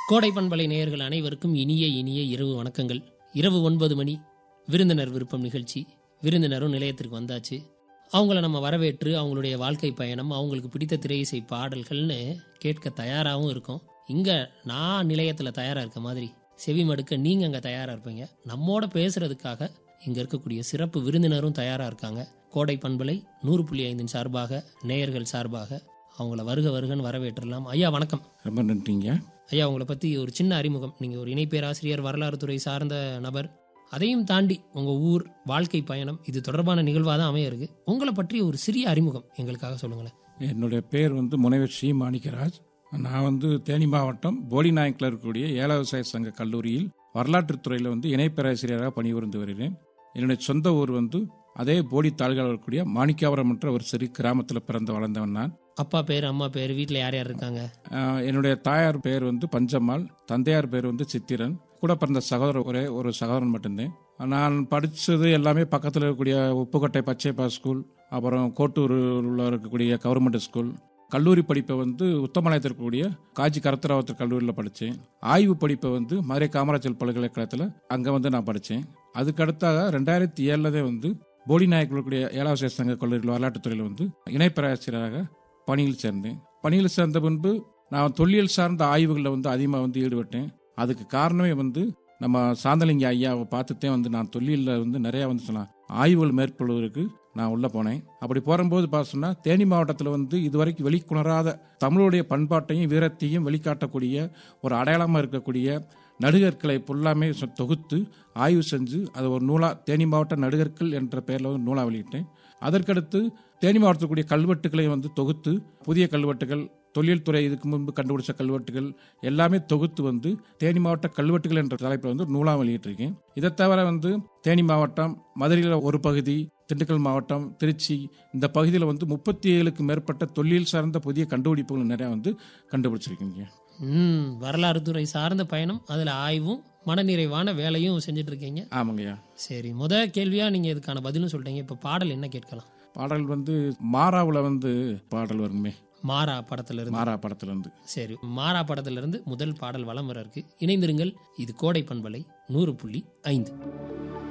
கோடை பண்பலை நேயர்கள் அனைவருக்கும் இனிய இனிய இரவு வணக்கங்கள் இரவு ஒன்பது மணி விருந்தினர் விருப்பம் நிகழ்ச்சி விருந்தினரும் நிலையத்திற்கு வந்தாச்சு அவங்கள நம்ம வரவேற்று அவங்களுடைய வாழ்க்கை பயணம் அவங்களுக்கு பிடித்த திரையிசை பாடல்கள்னு கேட்க தயாராகவும் இருக்கும் இங்கே நான் நிலையத்தில் தயாராக இருக்க மாதிரி செவி மடுக்க நீங்கள் அங்கே தயாராக இருப்பீங்க நம்மோட பேசுறதுக்காக இங்கே இருக்கக்கூடிய சிறப்பு விருந்தினரும் தயாராக இருக்காங்க கோடை பண்பலை நூறு புள்ளி ஐந்தின் சார்பாக நேயர்கள் சார்பாக அவங்கள வருக வருகன்னு வரவேற்றலாம் ஐயா வணக்கம் ரொம்ப நன்றிங்க ஐயா உங்களை பற்றி ஒரு சின்ன அறிமுகம் நீங்கள் ஒரு இணை பேராசிரியர் வரலாறு துறை சார்ந்த நபர் அதையும் தாண்டி உங்கள் ஊர் வாழ்க்கை பயணம் இது தொடர்பான நிகழ்வாக தான் அமைய இருக்கு உங்களை பற்றி ஒரு சிறிய அறிமுகம் எங்களுக்காக சொல்லுங்களேன் என்னுடைய பேர் வந்து முனைவர் ஸ்ரீ மாணிக்கராஜ் நான் வந்து தேனி மாவட்டம் போலிநாயக்கில் இருக்கக்கூடிய ஏல விவசாய சங்க கல்லூரியில் வரலாற்றுத் துறையில் வந்து இணை பேராசிரியராக பணிபுரிந்து வருகிறேன் என்னுடைய சொந்த ஊர் வந்து அதே போடி தாழ்கால் இருக்கக்கூடிய மாணிக்காவரம் என்ற ஒரு சிறு கிராமத்தில் பிறந்து வளர்ந்தவன் நான் அப்பா பேர் அம்மா பேர் வீட்டில் யார் யார் இருக்காங்க ஆஹ் என்னுடைய தாயார் பேர் வந்து பஞ்சம்மாள் தந்தையார் பேர் வந்து சித்திரன் கூட பிறந்த சகோதரர் ஒரே ஒரு சகோதரன் மட்டும்தான் நான் படித்தது எல்லாமே பக்கத்தில் இருக்கக்கூடிய உப்புக்கோட்டை பச்சைப்பா ஸ்கூல் அப்புறம் கோட்டூரில் இருக்கக்கூடிய கவர்மெண்ட் ஸ்கூல் கல்லூரி படிப்பை வந்து உத்தமலாயத்தில் இருக்கக்கூடிய காஜி கரத்தராவத்தர் கல்லூரியில் படித்தேன் ஆய்வு படிப்பை வந்து மதுரை காமராஜர் பல்கலைக்கழகத்தில் அங்கே வந்து நான் படித்தேன் அதுக்கு அடுத்தாக ரெண்டாயிரத்தி ஏழில் வந்து போடி நாயக்கில் இருக்கக்கூடிய ஏழாவது சங்க கல்லூரியில் வரலாற்றுத் துறையில் வந்து இணை பேராசிரியராக பணியில் சேர்ந்தேன் பணியில் சேர்ந்த பின்பு நான் தொல்லியல் சார்ந்த ஆய்வுகளில் வந்து அதிகமாக வந்து ஈடுபட்டேன் அதுக்கு காரணமே வந்து நம்ம சாந்தலிங்க ஐயாவை பார்த்துட்டே வந்து நான் தொல்லியலில் வந்து நிறையா வந்து சொன்னேன் ஆய்வுகள் மேற்கொள்வதற்கு நான் உள்ளே போனேன் அப்படி போகும்போது பார்த்தோம்னா தேனி மாவட்டத்தில் வந்து இதுவரைக்கும் வெளிக்கொணராத தமிழுடைய பண்பாட்டையும் வீரத்தையும் வெளிக்காட்டக்கூடிய ஒரு அடையாளமாக இருக்கக்கூடிய நடுகற்களை ஃபுல்லாமே சொ- தொகுத்து ஆய்வு செஞ்சு அது ஒரு நூலாக தேனி மாவட்ட நடுகற்கள் என்ற பெயரில் வந்து நூலாக வெளியிட்டேன் அதற்கடுத்து தேனி மாவட்டத்தில் கூடிய கல்வெட்டுகளை வந்து தொகுத்து புதிய கல்வெட்டுகள் தொழில் துறை இதுக்கு முன்பு கண்டுபிடிச்ச கல்வெட்டுகள் எல்லாமே தொகுத்து வந்து தேனி மாவட்ட கல்வெட்டுகள் என்ற தலைப்பில் வந்து நூலாக வெளியிட்டிருக்கேன் இதை தவிர வந்து தேனி மாவட்டம் மதுரையில் ஒரு பகுதி திண்டுக்கல் மாவட்டம் திருச்சி இந்த பகுதியில் வந்து முப்பத்தி ஏழுக்கு மேற்பட்ட தொழில் சார்ந்த புதிய கண்டுபிடிப்புகள் நிறையா வந்து கண்டுபிடிச்சிருக்கீங்க ம் வரலாறு துறை சார்ந்த பயணம் அதில் ஆய்வும் மனநிறைவான வேலையும் செஞ்சுட்டு இருக்கீங்க ஆமாங்கய்யா சரி முத கேள்வியாக நீங்கள் இதுக்கான பதிலும் சொல்லிட்டீங்க இப்போ பாடல் என்ன கேட்கலாம் பாடல் வந்து மாறாவில் வந்து பாடல் வருமே மாறா படத்துல இருந்து மாறா படத்துலேருந்து சரி மாறா படத்துல இருந்து முதல் பாடல் வலம் வர இருக்கு இணைந்திருங்கள் இது கோடை பண்பலை நூறு புள்ளி ஐந்து